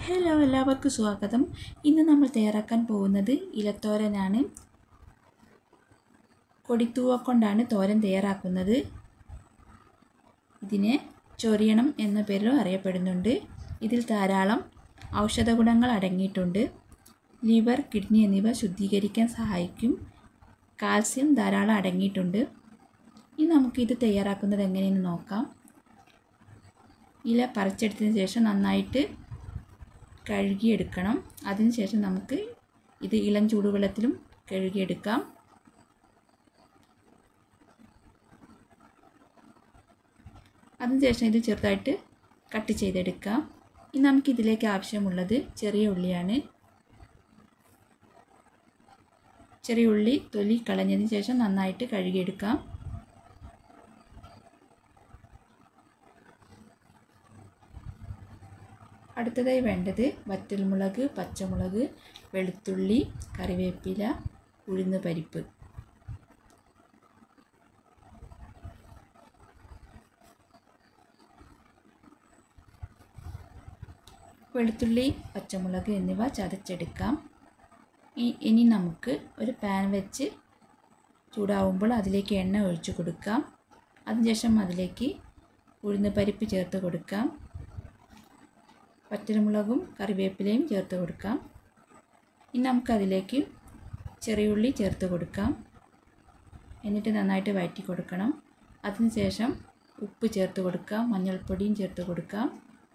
hello എല്ലാവർക്കും സ്വാഗതം ഇന്ന് നമ്മൾ തയ്യാറാക്കാൻ പോകുന്നത് ഇലത്തോരനാണ് കൊടിത്തൂവ കൊണ്ടാണ് തോരൻ തയ്യാറാക്കുന്നത് ഇതിനെ ചൊറിയണം എന്ന പേരിലും അറിയപ്പെടുന്നുണ്ട് ഇതിൽ ധാരാളം ഔഷധ ഗുണങ്ങൾ അടങ്ങിയിട്ടുണ്ട് ലിവർ കിഡ്നി എന്നിവ ശുദ്ധീകരിക്കാൻ സഹായിക്കും കാൽസ്യം ധാരാളം അടങ്ങിയിട്ടുണ്ട് ഇനി നമുക്കിത് തയ്യാറാക്കുന്നത് എങ്ങനെയെന്ന് നോക്കാം ഇല പറിച്ചെടുത്തതിന് ശേഷം നന്നായിട്ട് കഴുകിയെടുക്കണം അതിനുശേഷം നമുക്ക് ഇത് ഇളം ചൂടുവെള്ളത്തിലും കഴുകിയെടുക്കാം അതിനുശേഷം ഇത് ചെറുതായിട്ട് കട്ട് ചെയ്തെടുക്കാം ഇനി നമുക്ക് ഇതിലേക്ക് ആവശ്യമുള്ളത് ചെറിയ ഉള്ളിയാണ് ചെറിയ ഉള്ളി തൊലി കളഞ്ഞതിന് ശേഷം നന്നായിട്ട് കഴുകിയെടുക്കാം അടുത്തതായി വേണ്ടത് വറ്റൽമുളക് പച്ചമുളക് വെളുത്തുള്ളി കറിവേപ്പില ഉഴുന്ന് പരിപ്പ് വെളുത്തുള്ളി പച്ചമുളക് എന്നിവ ചതച്ചെടുക്കാം ഇനി നമുക്ക് ഒരു പാൻ വെച്ച് ചൂടാവുമ്പോൾ അതിലേക്ക് എണ്ണ ഒഴിച്ചു കൊടുക്കാം അതിനുശേഷം അതിലേക്ക് ഉഴുന്ന് പരിപ്പ് ചേർത്ത് കൊടുക്കാം പച്ചമുളകും കറിവേപ്പിലയും ചേർത്ത് കൊടുക്കാം ഇനി നമുക്കതിലേക്ക് ചെറിയുള്ളി ചേർത്ത് കൊടുക്കാം എന്നിട്ട് നന്നായിട്ട് വഴറ്റി കൊടുക്കണം അതിനുശേഷം ഉപ്പ് ചേർത്ത് കൊടുക്കാം മഞ്ഞൾപ്പൊടിയും ചേർത്ത് കൊടുക്കാം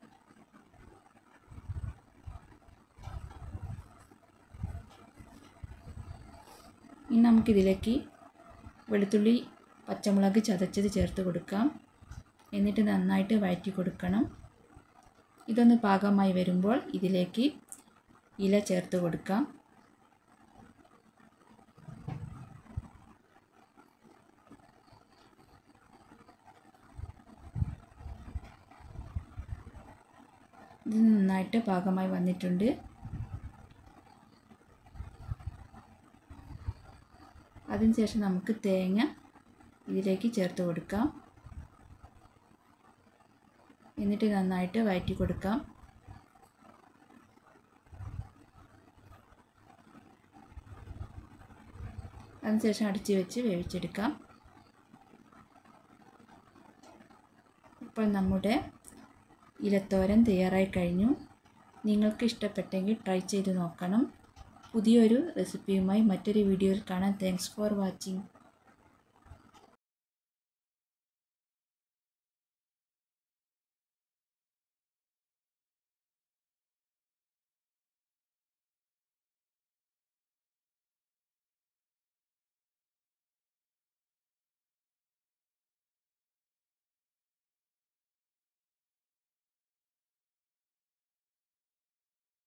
ഇനി നമുക്കിതിലേക്ക് വെളുത്തുള്ളി പച്ചമുളക് ചതച്ചത് ചേർത്ത് കൊടുക്കാം എന്നിട്ട് നന്നായിട്ട് വഴറ്റി കൊടുക്കണം ഇതൊന്ന് പാകമായി വരുമ്പോൾ ഇതിലേക്ക് ഇല ചേർത്ത് കൊടുക്കാം ഇത് നന്നായിട്ട് പാകമായി വന്നിട്ടുണ്ട് അതിനുശേഷം നമുക്ക് തേങ്ങ ഇതിലേക്ക് ചേർത്ത് കൊടുക്കാം എന്നിട്ട് നന്നായിട്ട് വഴറ്റി കൊടുക്കാം അതിനുശേഷം അടിച്ച് വെച്ച് വേവിച്ചെടുക്കാം ഇപ്പോൾ നമ്മുടെ ഇലത്തോരൻ തയ്യാറായി കഴിഞ്ഞു നിങ്ങൾക്ക് ഇഷ്ടപ്പെട്ടെങ്കിൽ ട്രൈ ചെയ്ത് നോക്കണം പുതിയൊരു റെസിപ്പിയുമായി മറ്റൊരു വീഡിയോയിൽ കാണാം താങ്ക്സ് ഫോർ വാച്ചിങ്